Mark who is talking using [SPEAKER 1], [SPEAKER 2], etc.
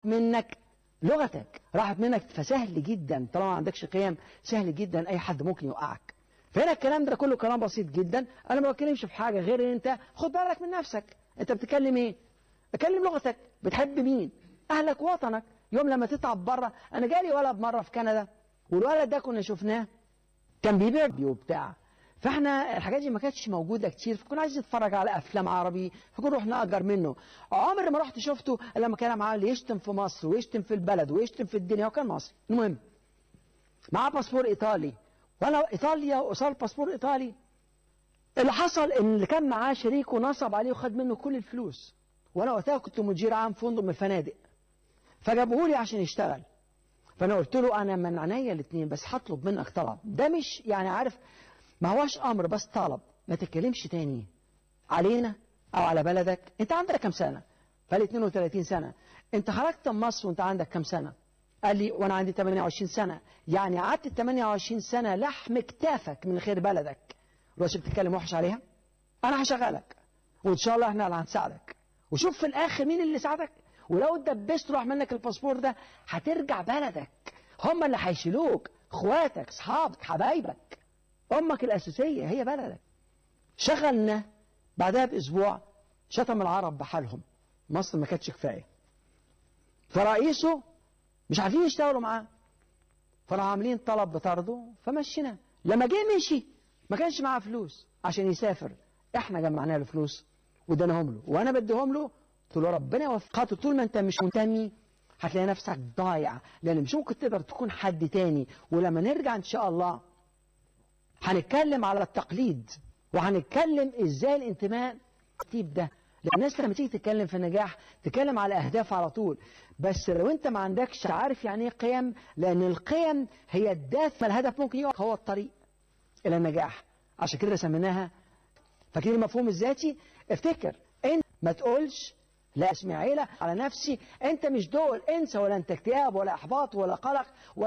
[SPEAKER 1] منك لغتك راحت منك فسهل جدا طالما ما عندكش قيم سهل جدا اي حد ممكن يوقعك فهنا الكلام ده كله كلام بسيط جدا انا ما بتكلمش في حاجه غير ان انت خد بالك من نفسك انت بتتكلم ايه اتكلم لغتك بتحب مين اهلك وطنك يوم لما تتعب بره انا جالي ولد مره في كندا والولد ده كنا شفناه كان بيبيع وبتاع فاحنا الحاجات دي ما كانتش موجوده كتير فكنا عايز نتفرج على افلام عربي فكنا نروح نأجر منه عمري ما رحت شفته الا لما كان معاه اللي يشتم في مصر ويشتم في البلد ويشتم في الدنيا وكان مصري المهم معاه باسبور ايطالي وانا ايطاليا وصار باسبور ايطالي اللي حصل ان اللي كان معاه شريكه نصب عليه وخد منه كل الفلوس وانا وقتها كنت مدير عام فندق من الفنادق فجابوه لي عشان يشتغل فانا قلت له انا من عينيا الاثنين بس هطلب منك طلب ده مش يعني عارف ما هوش امر بس طلب ما تتكلمش تاني علينا او على بلدك انت عندك كم سنه فقال لي 32 سنه انت خرجت من مصر وانت عندك كم سنه قال لي وانا عندي 28 سنه يعني قعدت 28 سنه لحم كتافك من خير بلدك دلوقتي بتتكلم وحش عليها انا هشغلك وان شاء الله احنا اللي هنساعدك وشوف في الاخر مين اللي ساعدك ولو اتدبست راح منك الباسبور ده هترجع بلدك هم اللي هيشيلوك اخواتك اصحابك حبايبك امك الاساسيه هي بلدك شغلنا بعدها باسبوع شتم العرب بحالهم مصر ما كانتش كفايه فرئيسه مش عارفين يشتغلوا معاه فراحوا عاملين طلب بطرده فمشيناه لما جه مشي ما كانش معاه فلوس عشان يسافر احنا جمعنا له فلوس واديناهم له وانا بديهم له قلت له ربنا يوفقك طول ما انت مش منتمي هتلاقي نفسك ضايع لان مش ممكن تقدر تكون حد تاني ولما نرجع ان شاء الله هنتكلم على التقليد وهنتكلم ازاي الانتماء الترتيب ده لان الناس لما تيجي تتكلم في النجاح تتكلم على اهداف على طول بس لو انت ما عندكش عارف يعني ايه قيم لان القيم هي الدافع الهدف ممكن يقف هو الطريق الى النجاح عشان كده سميناها فاكرين المفهوم الذاتي افتكر انت ما تقولش لا اسمي عيلة على نفسي انت مش دول انسى ولا انت اكتئاب ولا احباط ولا قلق ولا